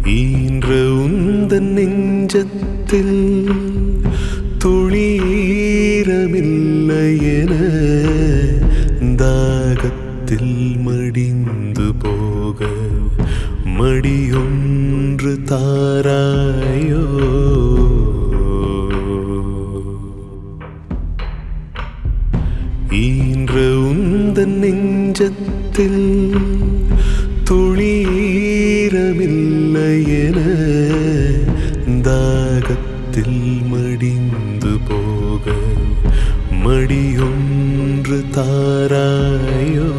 ஈன்ற உந்தன் நெஞ்சத்தில் துளீரமில்லையென தாகத்தில் மடிந்து போக மடியொன்று தாராயோ ஈன்ற உந்தன் நெஞ்சத்தில் துளீரமில்லையென தாகத்தில் மடிந்து போக மடியொன்று தாராயோ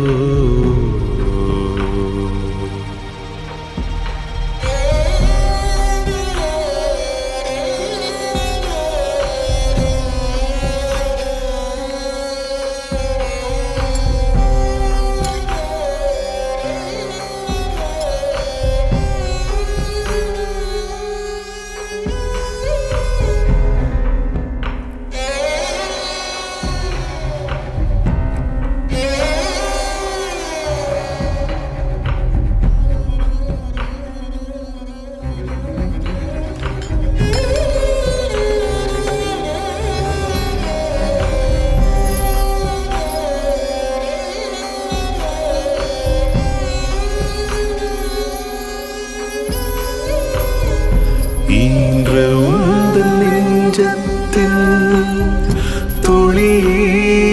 ஈன்ற உந்தன் நெஞ்சத்தில் துளீரமில்லையென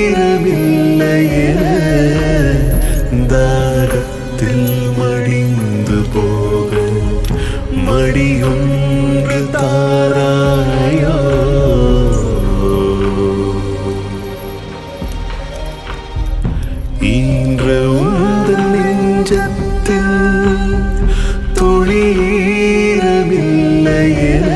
தாகத்தில் மடிந்து போக மடியொன்று தாராயோ ஈன்ற உந்தன் நெஞ்சத்தில் துளீரமில்லையென